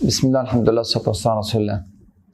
بسم الله الحمد لله والصلاه والسلام على رسول الله.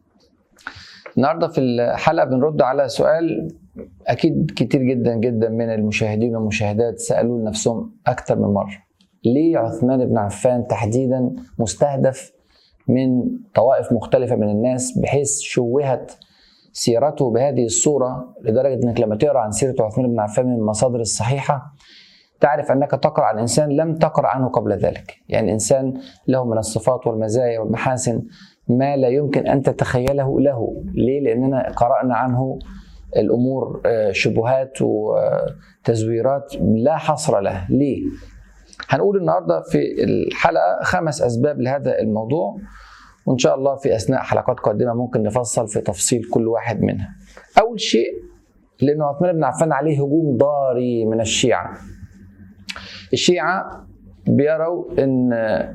النهارده في الحلقه بنرد على سؤال اكيد كتير جدا جدا من المشاهدين والمشاهدات سالوه لنفسهم اكثر من مره. ليه عثمان بن عفان تحديدا مستهدف من طوائف مختلفه من الناس بحيث شوهت سيرته بهذه الصوره لدرجه انك لما تقرا عن سيره عثمان بن عفان من المصادر الصحيحه تعرف انك تقرا عن انسان لم تقرا عنه قبل ذلك، يعني انسان له من الصفات والمزايا والمحاسن ما لا يمكن ان تتخيله له، ليه؟ لاننا قرانا عنه الامور شبهات وتزويرات لا حصر لها، ليه؟ هنقول النهارده في الحلقه خمس اسباب لهذا الموضوع وان شاء الله في اثناء حلقات قادمه ممكن نفصل في تفصيل كل واحد منها. اول شيء لانه عثمان بن عفان عليه هجوم ضاري من الشيعه الشيعة بيروا ان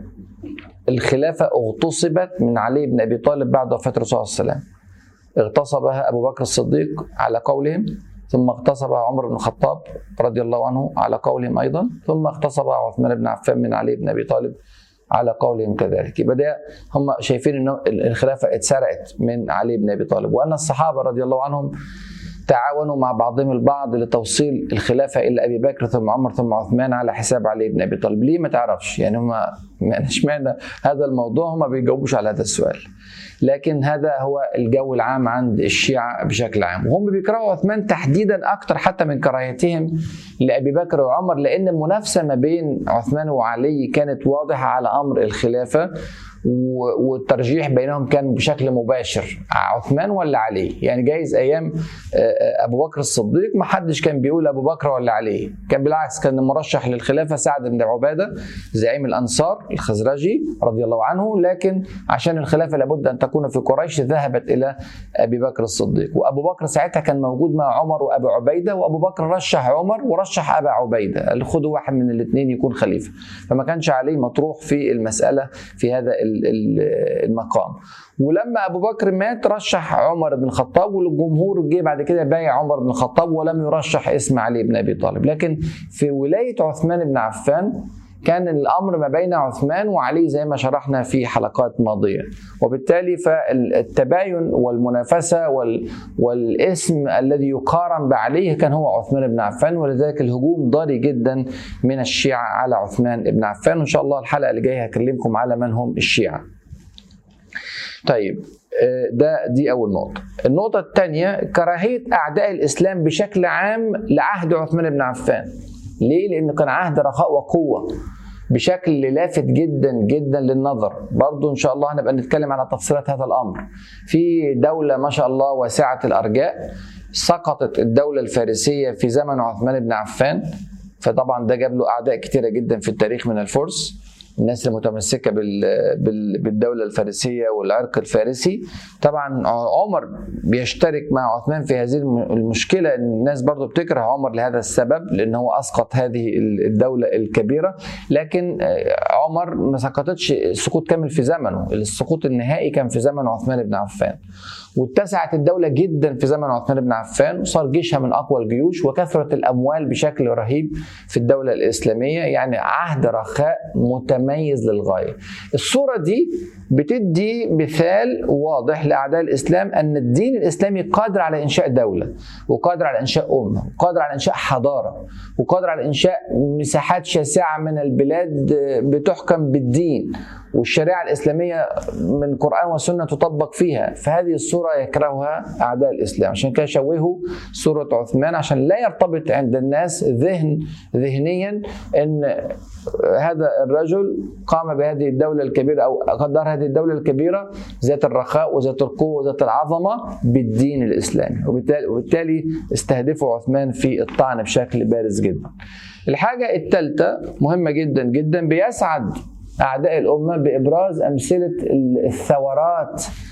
الخلافة اغتصبت من علي بن ابي طالب بعد وفاة الرسول صلى الله عليه وسلم اغتصبها ابو بكر الصديق على قولهم ثم اغتصبها عمر بن الخطاب رضي الله عنه على قولهم ايضا ثم اغتصبها عثمان بن عفان من علي بن ابي طالب على قولهم كذلك يبقى ده هم شايفين ان الخلافه اتسرقت من علي بن ابي طالب وان الصحابه رضي الله عنهم تعاونوا مع بعضهم البعض لتوصيل الخلافه الى ابي بكر ثم عمر ثم عثمان على حساب علي بن ابي طالب، ليه ما تعرفش؟ يعني هم اشمعنى هذا الموضوع هم ما بيجاوبوش على هذا السؤال. لكن هذا هو الجو العام عند الشيعة بشكل عام وهم بيكرهوا عثمان تحديدا أكثر حتى من كراهيتهم لأبي بكر وعمر لأن المنافسة ما بين عثمان وعلي كانت واضحة على أمر الخلافة والترجيح بينهم كان بشكل مباشر عثمان ولا علي يعني جايز ايام ابو بكر الصديق ما حدش كان بيقول ابو بكر ولا علي كان بالعكس كان المرشح للخلافه سعد بن عباده زعيم الانصار الخزرجي رضي الله عنه لكن عشان الخلافه لابد ان تكون في قريش ذهبت الى ابي بكر الصديق وابو بكر ساعتها كان موجود مع عمر وابو عبيده وابو بكر رشح عمر ورشح ابا عبيده خدوا واحد من الاثنين يكون خليفه فما كانش علي مطروح في المساله في هذا المقام ولما ابو بكر مات رشح عمر بن الخطاب والجمهور جه بعد كده بايع عمر بن الخطاب ولم يرشح اسم علي بن ابي طالب لكن في ولايه عثمان بن عفان كان الامر ما بين عثمان وعلي زي ما شرحنا في حلقات ماضيه وبالتالي فالتباين والمنافسه وال والاسم الذي يقارن بعلي كان هو عثمان بن عفان ولذلك الهجوم ضاري جدا من الشيعه على عثمان بن عفان وان شاء الله الحلقه اللي جايه هكلمكم على من هم الشيعه طيب ده دي اول نقطه النقطه الثانيه كراهيه اعداء الاسلام بشكل عام لعهد عثمان بن عفان ليه؟ لأنه كان عهد رخاء وقوة بشكل لافت جدا جدا للنظر برضو إن شاء الله هنبقى نتكلم على تفصيلات هذا الأمر في دولة ما شاء الله واسعة الأرجاء سقطت الدولة الفارسية في زمن عثمان بن عفان فطبعا ده جاب له أعداء كتيرة جدا في التاريخ من الفرس الناس المتمسكه بالدوله الفارسيه والعرق الفارسي طبعا عمر بيشترك مع عثمان في هذه المشكله الناس برضو بتكره عمر لهذا السبب لان هو اسقط هذه الدوله الكبيره لكن عمر ما سقطتش سقوط كامل في زمنه السقوط النهائي كان في زمن عثمان بن عفان واتسعت الدولة جدا في زمن عثمان بن عفان وصار جيشها من أقوى الجيوش وكثرت الأموال بشكل رهيب في الدولة الإسلامية يعني عهد رخاء متميز للغاية الصورة دي بتدي مثال واضح لأعداء الإسلام أن الدين الإسلامي قادر على إنشاء دولة وقادر على إنشاء أمة وقادر على إنشاء حضارة وقادر على إنشاء مساحات شاسعة من البلاد بتحكم بالدين والشريعة الإسلامية من قرآن وسنة تطبق فيها فهذه الصورة يكرهها أعداء الإسلام عشان كده شوهوا صورة عثمان عشان لا يرتبط عند الناس ذهن ذهنيا أن هذا الرجل قام بهذه الدولة الكبيرة أو قدر هذه الدولة الكبيرة ذات الرخاء وذات القوة وذات العظمة بالدين الإسلامي وبالتالي, وبالتالي استهدفوا عثمان في الطعن بشكل بارز جدا الحاجة الثالثة مهمة جدا جدا بيسعد أعداء الأمة بإبراز أمثلة الثورات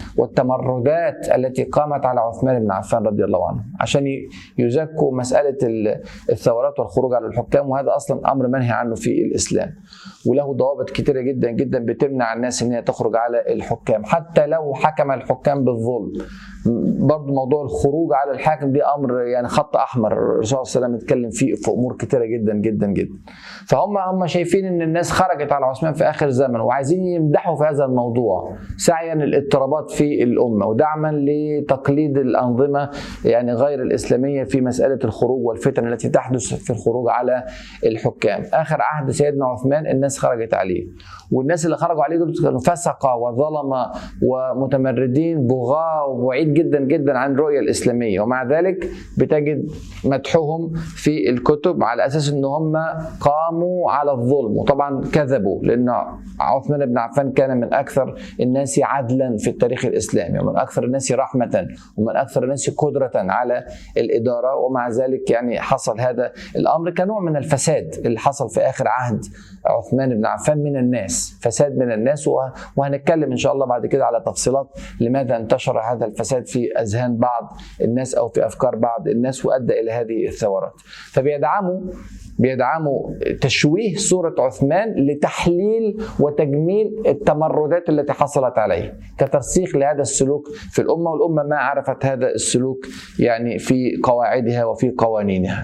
والتمردات التي قامت على عثمان بن عفان رضي الله عنه عشان يزكوا مساله الثورات والخروج على الحكام وهذا اصلا امر منهي عنه في الاسلام وله ضوابط كثيره جدا جدا بتمنع الناس ان هي تخرج على الحكام حتى لو حكم الحكام بالظلم برضه موضوع الخروج على الحاكم دي امر يعني خط احمر الرسول صلى الله عليه وسلم اتكلم فيه في امور كثيره جدا جدا جدا فهم هم شايفين ان الناس خرجت على عثمان في اخر الزمن وعايزين يمدحوا في هذا الموضوع سعيا الاضطرابات في الامه ودعما لتقليد الانظمه يعني غير الاسلاميه في مساله الخروج والفتن التي تحدث في الخروج على الحكام اخر عهد سيدنا عثمان الناس خرجت عليه والناس اللي خرجوا عليه دول كانوا فسقه وظلمه ومتمردين بغاه وبعيد جدا جدا عن الرؤيه الاسلاميه ومع ذلك بتجد مدحهم في الكتب على اساس ان هم قاموا على الظلم وطبعا كذبوا لان عثمان بن عفان كان من اكثر الناس عدلا في التاريخ الاسلامي ومن اكثر الناس رحمه ومن اكثر الناس قدره على الاداره ومع ذلك يعني حصل هذا الامر كنوع من الفساد اللي حصل في اخر عهد عثمان بن عفان من الناس فساد من الناس وهنتكلم ان شاء الله بعد كده على تفصيلات لماذا انتشر هذا الفساد في اذهان بعض الناس او في افكار بعض الناس وادى الى هذه الثورات فبيدعموا بيدعموا تشويه صورة عثمان لتحليل وتجميل التمردات التي حصلت عليه كترسيخ لهذا السلوك في الأمة والأمة ما عرفت هذا السلوك يعني في قواعدها وفي قوانينها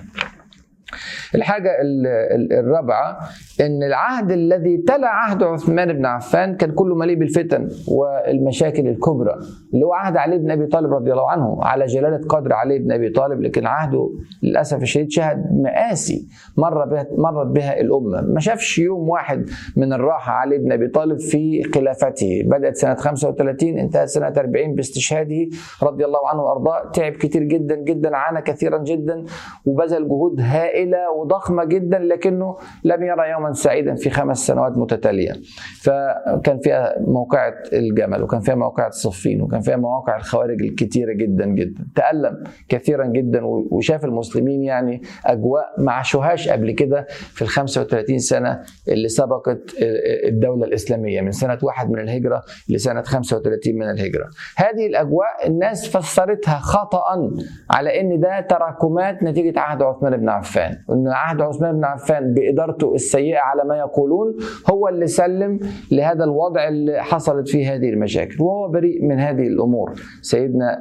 الحاجة الرابعة أن العهد الذي تلا عهد عثمان بن عفان كان كله مليء بالفتن والمشاكل الكبرى اللي هو عهد علي بن أبي طالب رضي الله عنه على جلالة قدر علي بن أبي طالب لكن عهده للأسف الشديد شهد مآسي مر بها مرت بها الأمة ما شافش يوم واحد من الراحة علي بن أبي طالب في خلافته بدأت سنة 35 انتهت سنة 40 باستشهاده رضي الله عنه وأرضاه تعب كتير جدا جدا عانى كثيرا جدا وبذل جهود هائلة وضخمة جدا لكنه لم يرى يوما سعيدا في خمس سنوات متتالية فكان فيها موقعة الجمل وكان فيها موقعة صفين وكان فيها مواقع الخوارج الكتيرة جدا جدا تألم كثيرا جدا وشاف المسلمين يعني أجواء ما عاشوهاش قبل كده في ال 35 سنة اللي سبقت الدولة الإسلامية من سنة واحد من الهجرة لسنة 35 من الهجرة هذه الأجواء الناس فسرتها خطأ على أن ده تراكمات نتيجة عهد عثمان بن عفان ان عهد عثمان بن عفان بادارته السيئه على ما يقولون هو اللي سلم لهذا الوضع اللي حصلت فيه هذه المشاكل وهو بريء من هذه الامور سيدنا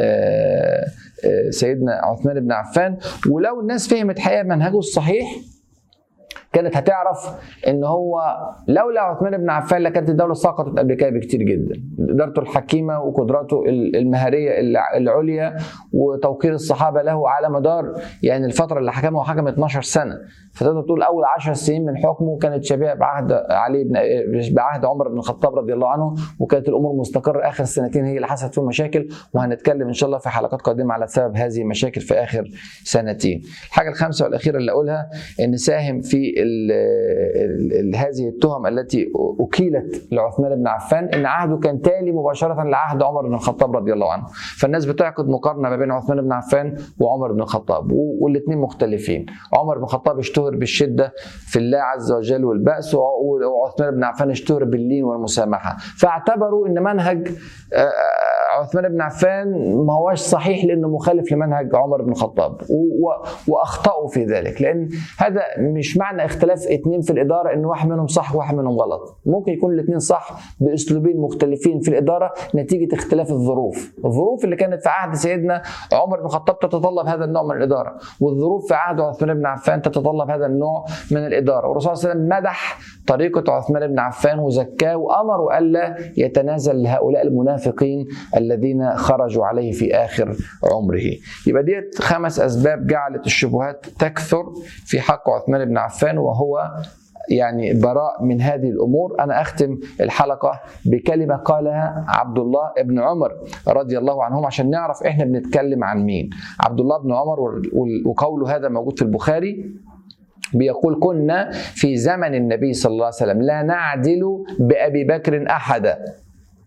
سيدنا عثمان بن عفان ولو الناس فهمت حقيقه منهجه الصحيح كانت هتعرف ان هو لولا عثمان بن عفان لكانت الدوله سقطت قبل كده بكتير جدا ادارته الحكيمه وقدراته المهاريه العليا وتوقير الصحابه له على مدار يعني الفتره اللي حكمها وحكم 12 سنه فتقدر تقول اول 10 سنين من حكمه كانت شبيهه بعهد علي بن بعهد عمر بن الخطاب رضي الله عنه وكانت الامور مستقره اخر سنتين هي اللي حصلت فيهم مشاكل وهنتكلم ان شاء الله في حلقات قادمه على سبب هذه المشاكل في اخر سنتين. الحاجه الخامسه والاخيره اللي اقولها ان ساهم في ال ال ال هذه التهم التي اكيلت لعثمان بن عفان ان عهده كان تالي مباشره لعهد عمر بن الخطاب رضي الله عنه فالناس بتعقد مقارنه ما بين عثمان بن عفان وعمر بن الخطاب والاثنين مختلفين عمر بن الخطاب اشتهر بالشده في الله عز وجل والبأس وعثمان بن عفان اشتهر باللين والمسامحه فاعتبروا ان منهج عثمان بن عفان ما هوش صحيح لانه مخالف لمنهج عمر بن الخطاب واخطاوا في ذلك لان هذا مش معنى اختلاف اثنين في الاداره ان واحد منهم صح وواحد منهم غلط ممكن يكون الاثنين صح باسلوبين مختلفين في الاداره نتيجه اختلاف الظروف الظروف اللي كانت في عهد سيدنا عمر بن الخطاب تتطلب هذا النوع من الاداره والظروف في عهد عثمان بن عفان تتطلب هذا النوع من الاداره والرسول صلى الله عليه وسلم مدح طريقه عثمان بن عفان وزكاه وامره الا يتنازل لهؤلاء المنافقين الذين خرجوا عليه في اخر عمره يبقى ديت خمس اسباب جعلت الشبهات تكثر في حق عثمان بن عفان وهو يعني براء من هذه الامور انا اختم الحلقه بكلمه قالها عبد الله بن عمر رضي الله عنهم عشان نعرف احنا بنتكلم عن مين عبد الله بن عمر وقوله هذا موجود في البخاري بيقول كنا في زمن النبي صلى الله عليه وسلم لا نعدل بأبي بكر أحدا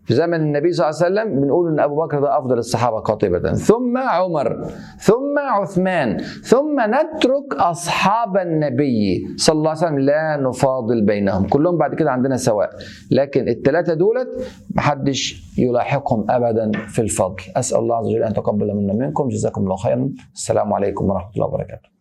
في زمن النبي صلى الله عليه وسلم بنقول ان ابو بكر ده افضل الصحابه قاطبه ثم عمر ثم عثمان ثم نترك اصحاب النبي صلى الله عليه وسلم لا نفاضل بينهم كلهم بعد كده عندنا سواء لكن الثلاثه دولت محدش يلاحقهم ابدا في الفضل اسال الله عز وجل ان يتقبل منا منكم جزاكم الله خيرا السلام عليكم ورحمه الله وبركاته